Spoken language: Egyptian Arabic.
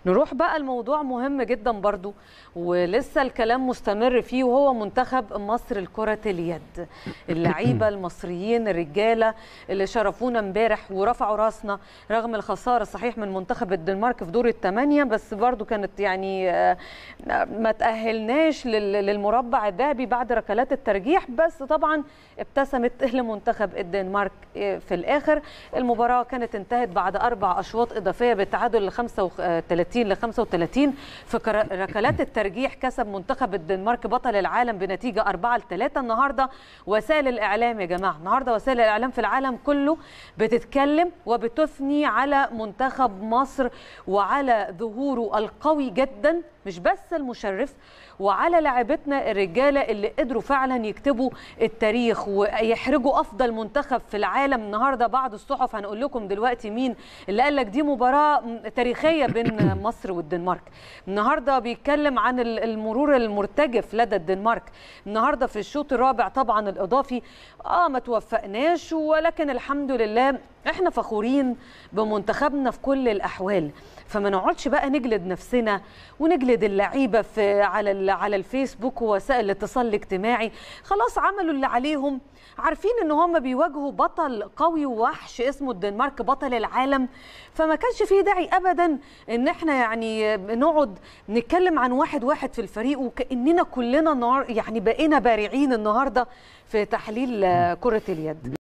نروح بقى الموضوع مهم جدا برضو ولسه الكلام مستمر فيه وهو منتخب مصر لكرة اليد اللعيبة المصريين الرجالة اللي شرفونا امبارح ورفعوا راسنا رغم الخسارة صحيح من منتخب الدنمارك في دور الثمانية بس برضو كانت يعني آه، ما تأهلناش لل- للمربع الذهبي بعد ركلات الترجيح بس طبعا ابتسمت لمنتخب الدنمارك آه، في الآخر المباراة كانت انتهت بعد أربع أشواط إضافية بالتعادل ل 35 ل 35 في كر- ركلات الترجيح كسب منتخب الدنمارك بطل العالم بنتيجة 4 ل 3 النهاردة وسائل الإعلام يا جماعة النهاردة وسائل الإعلام في العالم كله بتتكلم وبتثني على منتخب مصر وعلى ظهوره القوي جدا مش بس المشرف وعلى لاعبتنا الرجاله اللي قدروا فعلا يكتبوا التاريخ ويحرجوا افضل منتخب في العالم النهارده بعض الصحف هنقول لكم دلوقتي مين اللي قال لك دي مباراه م- تاريخيه بين مصر والدنمارك النهارده بيتكلم عن ال- المرور المرتجف لدى الدنمارك النهارده في الشوط الرابع طبعا الاضافي اه ما توفقناش ولكن الحمد لله احنا فخورين بمنتخبنا في كل الاحوال فما نقعدش بقى نجلد نفسنا ونجلد اللعيبه في على ال- على الفيسبوك ووسائل الاتصال الاجتماعي خلاص عملوا اللي عليهم عارفين ان هم بيواجهوا بطل قوي ووحش اسمه الدنمارك بطل العالم فما كانش فيه داعي ابدا ان احنا يعني نقعد نتكلم عن واحد واحد في الفريق وكاننا كلنا النهار يعني بقينا بارعين النهارده في تحليل آه، كره اليد